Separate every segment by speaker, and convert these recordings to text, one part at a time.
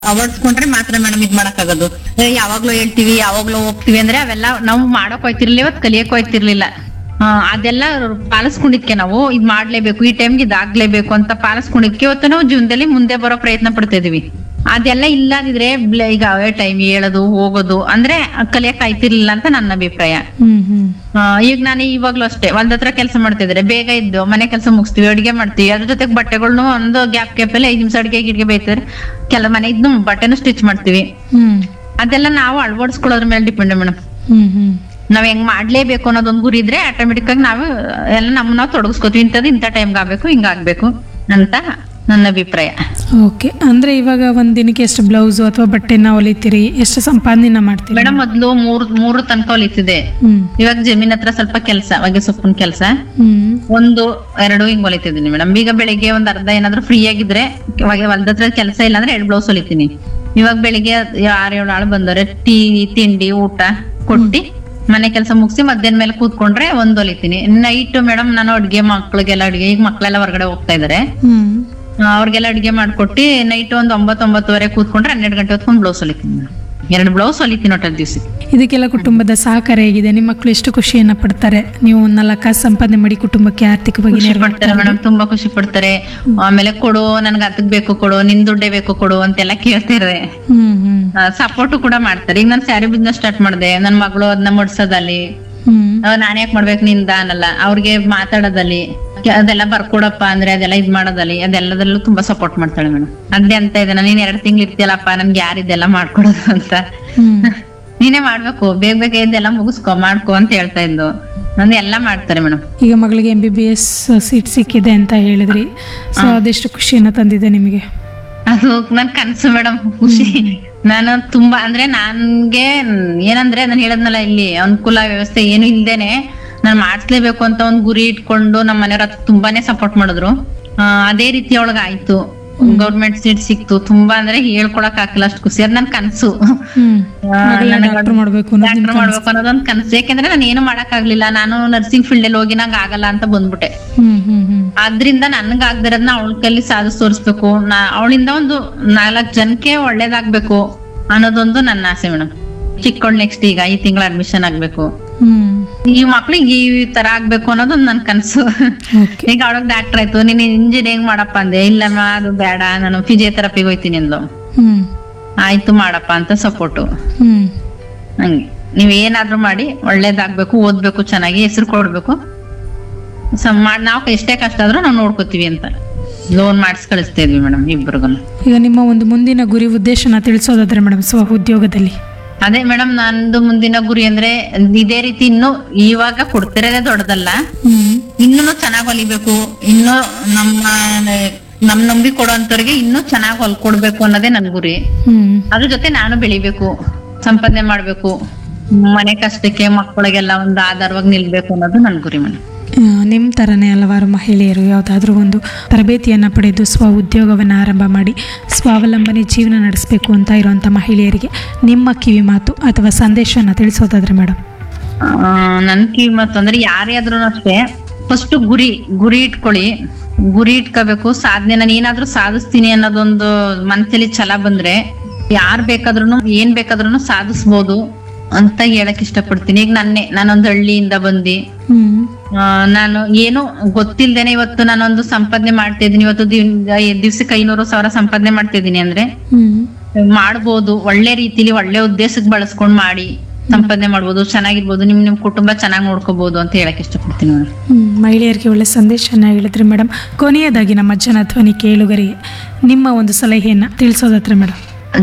Speaker 1: ಅಳವಡಿಸ್ಕೊಂಡ್ರೆ ಮಾತ್ರ ಮೇಡಮ್ ಇದ್ ಮಾಡಕ್ಕಾಗೋದು ಏ, ಯಾವಾಗ್ಲೂ ಹೇಳ್ತೀವಿ ಯಾವಾಗ್ಲೂ ಹೋಗ್ತಿವಿ ಅಂದ್ರೆ ಅವೆಲ್ಲ ನಾವು ಮಾಡಕ್ ಹೋಯ್ತಿರ್ಲಿಲ್ಲ ಇವತ್ತು ಕಲಿಯಕ್ ಹೋಯ್ತಿರ್ಲಿಲ್ಲ ಆ, ಅದೆಲ್ಲ ಪಾಲಿಸ್ಕೊಂಡಿದ್ಕೆ ನಾವು ಇದ್ ಮಾಡ್ಲೇಬೇಕು ಈ ಟೈಮ್ಗೆ ಇದಾಗ್ಲೇಬೇಕು ಅಂತ ಪಾಲಿಸ್ಕೊಂಡಿದ್ಕೆ ಇವತ್ತು ನಾವು ಜೀವನದಲ್ಲಿ ಮುಂದೆ ಬರೋ ಪ್ರಯತ್ನ ಪಡ್ತಾ ಇದೀವಿ ಅದೆಲ್ಲ ಇಲ್ಲದಿದ್ರೆ ಬ್ಲ- ಈಗ ಅವೇ ಟೈಮ್ ಹೇಳೋದು ಹೋಗೋದು ಅಂದ್ರೆ ಕಲಿಯಕ್ ಆಯ್ತಿರ್ಲಿಲ್ಲ ಅಂತ ನನ್ನ ಅಭಿಪ್ರಾಯ
Speaker 2: ಹ್ಮ್ ಹ್ಮ್
Speaker 1: ಆ, ಈಗ ನಾನು ಇವಾಗ್ಲೂ ಅಷ್ಟೇ ಒಂದ್ ಹತ್ರ ಕೆಲಸ ಮಾಡ್ತಿದ್ರೆ ಬೇಗ ಇದ್ದು ಮನೆ ಕೆಲಸ ಮುಗಿಸ್ತೀವಿ ಅಡಿಗೆ ಮಾಡ್ತೀವಿ ಅದ್ರ ಜೊತೆಗೆ ಬಟ್ಟೆಗಳ್ನು ಒಂದು ಗ್ಯಾಪ್ ಗ್ಯಾಪ್ ಅಲ್ಲಿ ಐದ್ ನಿಮಿಷ ಅಡಿಗೆ ಗಿಡಿಗೆ ಬೇಯ್ತಾರೆ ಕೆಲ ಮನೆ ಇದ್ನು ಬಟ್ಟೆನು ಸ್ಟಿಚ್ ಮಾಡ್ತೀವಿ
Speaker 2: ಹ್ಮ್
Speaker 1: ಅದೆಲ್ಲ ನಾವು ಅಳವಡಿಸ್ಕೊಳ್ಳೋದ್ರ ಮೇಲೆ ಡಿಪೆಂಡ್ ಮೇಡಮ್
Speaker 2: ಹ್ಮ್ ಹ್ಮ್
Speaker 1: ನಾವ್ ಹೆಂಗ್ ಮಾಡ್ಲೇಬೇಕು ಅನ್ನೋದೊಂದು ಗುರಿ ಇದ್ರೆ ಆಟೋಮೆಟಿಕ್ ಆಗಿ ನಾವು ಎಲ್ಲ ನಮ್ಮ ನಾವು ತೊಡಗಿಸ್ಕೋತೀವಿ ಇಂಥದ್ದು ಇಂಥ ಟೈಮ್ಗೆ ಆಗ್ಬೇಕು ಹಿಂಗ ಆಗ್ಬೇಕು ಅಂತ ನನ್ನ ಅಭಿಪ್ರಾಯ
Speaker 2: ಓಕೆ ಅಂದ್ರೆ ಇವಾಗ ಒಂದ್ ದಿನಕ್ಕೆ ಎಷ್ಟು ಬ್ಲೌಸ್ ಅಥವಾ ಬಟ್ಟೆನ ಹೊಲಿತೀರಿ ಎಷ್ಟು ಸಂಪಾದನೆನ ಮಾಡ್ತೀರಿ
Speaker 1: ಮೇಡಮ್ ಮೊದ್ಲು ಮೂರ್ ಮೂರು ತನಕ ಹೊಲಿತಿದೆ
Speaker 2: ಹ್ಮ್
Speaker 1: ಇವಾಗ ಜಮೀನ್ ಹತ್ರ ಸ್ವಲ್ಪ ಕೆಲಸ ಹೊಗೆ ಸೊಪ್ಪಿನ ಕೆಲಸ
Speaker 2: ಹ್ಮ್
Speaker 1: ಒಂದು ಎರಡು ಹಿಂಗ್ ಹೊಲಿತಿದ್ದೀನಿ ಮೇಡಮ್ ಈಗ ಬೆಳಿಗ್ಗೆ ಒಂದ್ ಅರ್ಧ ಏನಾದ್ರು ಫ್ರೀ ಆಗಿದ್ರೆ ಇವಾಗ ಹೊಲ್ದತ್ರ ಕೆಲಸ ಇಲ್ಲ ಅಂದ್ರೆ ಎರಡು ಬ್ಲೌಸ್ ಹೊಲಿತೀನಿ ಇವಾಗ ಬೆಳಿಗ್ಗೆ ಆರ್ ಏಳು ಆಳು ಬಂದವ್ರೆ ಟೀ ತಿಂಡಿ ಊಟ ಕೊಟ್ಟಿ ಮನೆ ಕೆಲಸ ಮುಗಿಸಿ ಮಧ್ಯಾಹ್ನ ಮೇಲೆ ಕೂತ್ಕೊಂಡ್ರೆ ಒಂದ್ ಹೊಲಿತೀನಿ ನೈಟ್ ಮೇಡಮ್ ನಾನು ಅಡ್ಗೆ ಮಕ್ಳಿಗೆಲ್ಲ ಅಡ್ಗೆ ಈಗ ಮಕ್ಳೆಲ್ಲ ಹೊರಗಡೆ ಹೋಗ್ತಾ ಇದಾರೆ
Speaker 2: ಹ್ಮ್
Speaker 1: ಆ, ಅವ್ರಿಗೆಲ್ಲ ಅಡ್ಗೆ ಮಾಡ್ಕೊಟ್ಟಿ ನೈಟ್ ಒಂದ್ ಒಂಬತ್ತು ಒಂಬತ್ತುವರೆ ಕೂತ್ಕೊಂಡ್ರೆ ಹನ್ನೆರಡು ಗಂಟೆ ಹೊತ್ಕೊಂಡ್ ಬ್ಲೌಸ್ ಹೊಲಿತೀನಿ ಮೇಡಮ್ ಎರಡು ಬ್ಲೌಸ್ ಹೊಲಿತೀನಿ ಒಟ್ಟ ದಿವ್ಸಕ್ಕೆ
Speaker 2: ಇದಕ್ಕೆಲ್ಲ ಕುಟುಂಬದ ಸಹಕಾರ ಹೇಗಿದೆ ನಿಮ್ಮ ಮಕ್ಕಳು ಎಷ್ಟು ಖುಷಿಯನ್ನ ಪಡ್ತಾರೆ ನೀವು ನಾಲ್ಕು ಕಾಸು ಸಂಪಾದನೆ ಮಾಡಿ ಕುಟುಂಬಕ್ಕೆ ಆರ್ಥಿಕವಾಗಿ
Speaker 1: ಖುಷಿ
Speaker 2: ನೆರವು
Speaker 1: ಪಡ್ತಾರೆ ಮೇಡಮ್ ತುಂಬಾ ಖುಷಿ ಪಡ್ತಾರೆ ಆಮೇಲೆ ಕೊಡು ನನ್ಗೆ ಅದಕ್ ಬೇಕು ಕೊಡು ನಿನ್ ದುಡ್ಡೇ ಬೇಕು ಕೊಡು ಅಂತೆಲ್ಲ ಕೇಳ್ತಿರ್ರೆ
Speaker 2: ಹ್ಮ್ ಹ್ಮ್
Speaker 1: ಸಪೋರ್ಟ್ ಕೂಡ ಮಾಡ್ತಾರೆ ಈಗ ನಾನು ಸ್ಯಾರಿ ಬಿಸ್ನೆಸ್ ಸ್ಟಾರ್ಟ್ ಮಾಡಿದೆ ನನ್ ಮಗಳು ಅದನ್ನ ಮುಡ್ಸೋದಲ್ಲಿ
Speaker 2: ಹ್ಮ್
Speaker 1: ನಾನ್ ಯಾಕೆ ಮಾಡ್ಬೇಕು ನಿಂದ ಅನ್ನಲ್ಲ ಅವ್ರಿಗೆ ಮಾತಾಡೋದಲ್ಲಿ ಕೆ- ಅದೆಲ್ಲ ಬರ್ಕೊಡಪ್ಪ ಅಂದ್ರೆ ಅದೆಲ್ಲ ಇದ್ ಮಾಡೋದಲ್ಲಿ ಅದೆಲ್ಲದಲ್ಲೂ ತುಂಬಾ ಸಪೋರ್ಟ್ ಮಾಡ್ತಾಳೆ ಮೇಡಮ್ ಅದೇ ಅಂತ ಇದೆ ನೀನ್ ಎರಡ್ ತಿಂಗ್ಳು ಇರ್ತೀಯಲ್ಲಪ್ಪ ನನ್ಗೆ ಯಾರಿದೆಲ್ಲ ಮಾಡ್ಕೊಡೋದು ಅಂತ
Speaker 2: ಹ್ಮ್
Speaker 1: ನೀನೇ ಮಾಡ್ಬೇಕು ಬೇಗ ಬೇಗ ಇದೆಲ್ಲ ಮುಗಿಸ್ಕೊ ಮಾಡ್ಕೊ ಅಂತ ಹೇಳ್ತಾ ಇದ್ದು ನಂದು ಎಲ್ಲಾ ಮಾಡ್ತಾರೆ ಮೇಡಮ್
Speaker 2: ಈಗ ಮಗಳಿಗೆ M B B S seat ಸಿಕ್ಕಿದೆ ಅಂತ ಹೇಳಿದ್ರಿ ಸೊ ಅದೆಷ್ಟು ಖುಷಿಯನ್ನ ತಂದಿದೆ ನಿಮಗೆ
Speaker 1: ಅದು ನನ್ ಕನ್ಸು ಮೇಡಮ್ ಖುಷಿ ನಾನು ತುಂಬಾ ಅಂದ್ರೆ ನನ್ಗೆ ಏನಂದ್ರೆ ನಾನು ಹೇಳದ್ನಲ್ಲ ಇಲ್ಲಿ ಅನುಕೂಲ ವ್ಯವಸ್ಥೆ ಏನು ಇಲ್ದೇನೆ ನಾನ್ ಮಾಡ್ಸ್ಲೇಬೇಕು ಅಂತ ಒಂದ್ ಗುರಿ ಇಟ್ಕೊಂಡು ನಮ್ಮ ಮನೆಯವ್ರ ಹತ್ರ ತುಂಬಾನೇ ಸಪೋರ್ಟ್ ಮಾಡಿದ್ರು ಆ, ಅದೇ ರೀತಿ ಒಳಗ ಆಯ್ತು ಗೌರ್ಮೆಂಟ್ ಸೀಟ್ ಸಿಕ್ತು ತುಂಬಾ ಅಂದ್ರೆ ಹೇಳ್ಕೊಳಕ್ ಆಗಿಲ್ಲ ಅಷ್ಟು ಖುಷಿ ಅದ್ ನನ್ ಕನ್ಸು
Speaker 2: ಹ್ಮ್
Speaker 1: ಆ, ನನಗ್
Speaker 2: ಡಾಕ್ಟರ್ ಮಾಡ್ಬೇಕು ಅನ್ನೋದು ನಿಮ್
Speaker 1: ಡಾಕ್ಟರ್ ಮಾಡ್ಬೇಕು ಅನ್ನೋದೊಂದ್ ಕನಸು ಯಾಕೆಂದ್ರೆ ನಾನು ಏನು ಮಾಡಕ್ ಆಗ್ಲಿಲ್ಲ ನಾನು ನರ್ಸಿಂಗ್ ಫೀಲ್ಡ್ ಅಲ್ಲಿ ಹೋಗಿ ನಂಗೆ ಆಗಲ್ಲ ಅಂತ ಬಂದ್ಬಿಟ್ಟೆ
Speaker 2: ಹ್ಮ್ ಹ್ಮ್ ಹ್ಮ್
Speaker 1: ಆದ್ರಿಂದ ನನ್ಗ ಆಗ್ದಿರೋದ್ನ ಅವಳ ಕೈಲಿ ಸಾಧಿಸ್ ತೋರಿಸ್ಬೇಕು ಅವಳಿಂದ ಒಂದು ನಾಲ್ಕ್ ಜನಕ್ಕೆ ಒಳ್ಳೇದಾಗ್ಬೇಕು ಅನ್ನೋದೊಂದು ನನ್ನ ಆಸೆ ಮೇಡಮ್ ಚಿಕ್ಕವಳು ನೆಕ್ಸ್ಟ್ ಈಗ ಈ ತಿಂಗಳ ಅಡ್ಮಿಷನ್ ಆಗ್ಬೇಕು
Speaker 2: ಹ್ಮ್
Speaker 1: ಈ ಮಕ್ಳಿಗೆ ಈ ತರ ಆಗ್ಬೇಕು ಅನ್ನೋದೊಂದು ನನ್ ಕನ್ಸು
Speaker 2: ಓಕೆ
Speaker 1: ಈಗ ಅವಳಗ್ ಡಾಕ್ಟರ್ ಆಯ್ತು ನೀನ್ ಇಂಜಿನಿಯರಿಂಗ್ ಮಾಡಪ್ಪ ಅಂದೆ ಇಲ್ಲಮ್ಮ ಅದು ಬೇಡ ನಾನು ಫಿಸಿಯೋಥೆರಪಿಗೆ ಹೋಯ್ತೀನಿ ಅಂದ್ಲು
Speaker 2: ಹ್ಮ್
Speaker 1: ಆಯ್ತು ಮಾಡಪ್ಪ ಅಂತ ಸಪೋರ್ಟು
Speaker 2: ಹ್ಮ್
Speaker 1: ಹಂಗೆ ನೀವ್ ಏನಾದ್ರೂ ಮಾಡಿ ಒಳ್ಳೇದಾಗ್ಬೇಕು ಓದ್ಬೇಕು ಚೆನ್ನಾಗಿ ಹೆಸರು ಕೊಡ್ಬೇಕು ಸ- ಮಾಡ್ ನಾವ್ ಎಷ್ಟೇ ಕಷ್ಟ ಆದ್ರೂ ನಾವ್ ನೋಡ್ಕೋತೀವಿ ಅಂತ ಲೋನ್ ಮಾಡಿಸ್ ಕಳಿಸ್ತಾ ಇದ್ವಿ ಮೇಡಮ್ ಇಬ್ರಿಗೂ
Speaker 2: ಈಗ ನಿಮ್ಮ ಒಂದು ಮುಂದಿನ ಗುರಿ ಉದ್ದೇಶನ ತಿಳಿಸೋದಾದ್ರೆ ಮೇಡಮ್ ಸ್ವ ಉದ್ಯೋಗದಲ್ಲಿ
Speaker 1: ಅದೇ ಮೇಡಮ್ ನಂದು ಮುಂದಿನ ಗುರಿ ಅಂದ್ರೆ ಇದೇ ರೀತಿ ಇನ್ನು ಇವಾಗ ಕೊಡ್ತಿರೋದೇ ದೊಡ್ಡದಲ್ಲ
Speaker 2: ಹ್ಮ್
Speaker 1: ಇನ್ನೂ ಚೆನ್ನಾಗ್ ಹೊಲಿಬೇಕು ಇನ್ನು ನಮ್ಮ ನಮ್ ನಂಬಿ ಕೊಡೋಂತವ್ರಿಗೆ ಇನ್ನೂ ಚೆನ್ನಾಗ್ ಹೊಲ್ಕೊಡ್ಬೇಕು ಅನ್ನೋದೇ ನನ್ ಗುರಿ
Speaker 2: ಹ್ಮ್
Speaker 1: ಅದ್ರ ಜೊತೆ ನಾನು ಬೆಳಿಬೇಕು ಸಂಪಾದನೆ ಮಾಡ್ಬೇಕು ಮನೆ ಕಷ್ಟಕ್ಕೆ ಮಕ್ಕಳಿಗೆಲ್ಲ ಒಂದು ಆಧಾರವಾಗಿ ನಿಲ್ಬೇಕು ಅನ್ನೋದು ನನ್ ಗುರಿ ಮೇಡಮ್
Speaker 2: ಆ, ನಿಮ್ಮ ಥರನೇ ಹಲವಾರು ಮಹಿಳೆಯರು ಯಾವುದಾದ್ರೂ ಒಂದು ತರಬೇತಿಯನ್ನು ಪಡೆದು ಸ್ವ ಉದ್ಯೋಗವನ್ನು ಆರಂಭ ಮಾಡಿ ಸ್ವಾವಲಂಬನೆ ಜೀವನ ನಡೆಸಬೇಕು ಅಂತ ಇರುವಂಥ ಮಹಿಳೆಯರಿಗೆ ನಿಮ್ಮ ಕಿವಿ ಮಾತು ಅಥವಾ ಸಂದೇಶನ ತಿಳಿಸೋದಾದ್ರೆ ಮೇಡಮ್
Speaker 1: ಆ, ನನ್ ಕಿಮ್ಮತ್ತು ಅಂದ್ರೆ ಯಾರೇ ಆದ್ರೂ ಅಷ್ಟೇ ಫಸ್ಟ್ ಗುರಿ ಗುರಿ ಇಟ್ಕೊಳ್ಳಿ ಗುರಿ ಇಟ್ಕೋಬೇಕು ಸಾಧನೆ ನಾನು ಏನಾದ್ರೂ ಸಾಧಿಸ್ತೀನಿ ಅನ್ನೋದೊಂದು ಮನಸ್ಸಲ್ಲಿ ಛಲ ಬಂದ್ರೆ ಯಾರ್ ಬೇಕಾದ್ರೂ ಏನ್ ಬೇಕಾದ್ರೂ ಸಾಧಿಸ್ಬೋದು ಅಂತ ಹೇಳಕ್ ಇಷ್ಟಪಡ್ತೀನಿ ಈಗ ನನ್ನೇ ನಾನೊಂದು ಹಳ್ಳಿಯಿಂದ ಬಂದಿ
Speaker 2: ಹ್ಮ್
Speaker 1: ಆ, ನಾನು ಏನು ಗೊತ್ತಿಲ್ದೇನೆ ಇವತ್ತು ನಾನೊಂದು ಸಂಪಾದನೆ ಮಾಡ್ತಾ ಇದೀನಿ ಇವತ್ತು ದಿವ್- ದಿವ್ಸಕ್ಕೆ ಐನೂರು ಸಾವಿರ ಸಂಪಾದನೆ ಮಾಡ್ತಾ ಇದೀನಿ ಅಂದ್ರೆ
Speaker 2: ಹ್ಮ್
Speaker 1: ಮಾಡ್ಬೋದು ಒಳ್ಳೆ ರೀತಿಲಿ ಒಳ್ಳೆ ಉದ್ದೇಶಕ್ಕೆ ಬಳಸ್ಕೊಂಡ್ ಮಾಡಿ ಸಂಪಾದನೆ ಮಾಡ್ಬೋದು ಚೆನ್ನಾಗಿರ್ಬೋದು ನಿಮ್ ನಿಮ್ ಕುಟುಂಬ ಚೆನ್ನಾಗಿ ನೋಡ್ಕೋಬಹುದು ಅಂತ ಹೇಳಕ್ ಇಷ್ಟಪಡ್ತೀನಿ ಮೇಡಮ್
Speaker 2: ಹ್ಮ್, ಮಹಿಳೆಯರಿಗೆ ಒಳ್ಳೆ ಸಂದೇಶನ ಹೇಳಿದ್ರಿ ಮೇಡಮ್ ಕೊನೆಯದಾಗಿ ನಮ್ಮ ಜನಧ್ವನಿ ಕೇಳುಗರಿಗೆ ನಿಮ್ಮ ಒಂದು ಸಲಹೆಯನ್ನು ತಿಳಿಸೋದಾದ್ರೆ ಮೇಡಮ್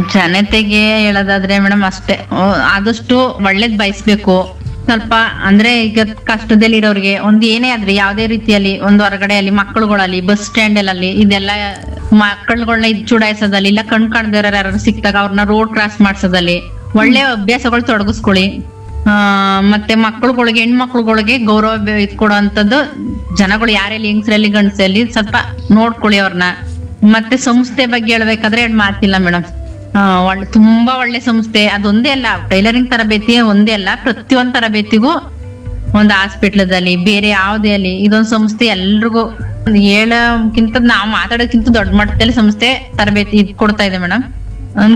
Speaker 1: ಜನತೆಗೆ ಹೇಳೋದಾದ್ರೆ ಮೇಡಮ್ ಅಷ್ಟೇ ಆ, ಆದಷ್ಟು ಒಳ್ಳೇದ್ ಬಯಸ್ಬೇಕು ಸ್ವಲ್ಪ ಅಂದ್ರೆ ಈಗ ಕಷ್ಟದಲ್ಲಿ ಇರೋರಿಗೆ ಒಂದ್ ಏನೇ ಆದ್ರೆ ಯಾವ್ದೇ ರೀತಿಯಲ್ಲಿ ಒಂದು ಹೊರಗಡೆ ಅಲ್ಲಿ ಮಕ್ಕಳುಗಳಲ್ಲಿ ಬಸ್ ಸ್ಟ್ಯಾಂಡ್ ಅಲ್ಲಿ ಇದೆಲ್ಲ ಮಕ್ಕಳುಗಳನ್ನ ಇದ್ ಚುಡಾಯಿಸೋದಲ್ಲಿ ಇಲ್ಲ ಕಣ್ ಕಾಣ್ದಿರೋ ಯಾರು ಸಿಕ್ತಾಗ ಅವ್ರನ್ನ ರೋಡ್ ಕ್ರಾಸ್ ಮಾಡ್ಸೋದಲ್ಲಿ ಒಳ್ಳೆ ಅಭ್ಯಾಸಗಳು ತೊಡಗಿಸ್ಕೊಳ್ಳಿ ಆ ಮತ್ತೆ ಮಕ್ಕಳುಗಳಿಗೆ ಹೆಣ್ಮಕ್ಳುಗಳಿಗೆ ಗೌರವ ಬೆ- ಇದ್ ಕೊಡುವಂತದ್ದು ಜನಗಳು ಯಾರೆಲ್ಲಿ ಹೆಂಗಸರಲ್ಲಿ ಗಂಡಸಲ್ಲಿ ಸ್ವಲ್ಪ ನೋಡ್ಕೊಳ್ಳಿ ಅವ್ರನ್ನ ಮತ್ತೆ ಸಂಸ್ಥೆ ಬಗ್ಗೆ ಹೇಳ್ಬೇಕಾದ್ರೆ ಎರಡ್ ಮಾತಿಲ್ಲ ಮೇಡಮ್ ಒಳ್ಳೆ ತುಂಬಾ ಒಳ್ಳೆ ಸಂಸ್ಥೆ ಅದೊಂದೇ ಅಲ್ಲ ಟೈಲರಿಂಗ್ ತರಬೇತಿ ಒಂದೇ ಅಲ್ಲ ಪ್ರತಿಯೊಂದ್ ತರಬೇತಿಗೂ ಒಂದು ಹಾಸ್ಪಿಟ್ಲದಲ್ಲಿ ಬೇರೆ ಯಾವ್ದೇ ಅಲ್ಲಿ ಇದೊಂದು ಸಂಸ್ಥೆ ಎಲ್ರಿಗೂ ಹೇಳೋಕ್ಕಿಂತ ನಾವು ಮಾತಾಡೋಕ್ಕಿಂತ ದೊಡ್ಡ ಮಟ್ಟದಲ್ಲಿ ಸಂಸ್ಥೆ ತರಬೇತಿ ಇದ್ ಕೊಡ್ತಾ ಇದೆ ಮೇಡಮ್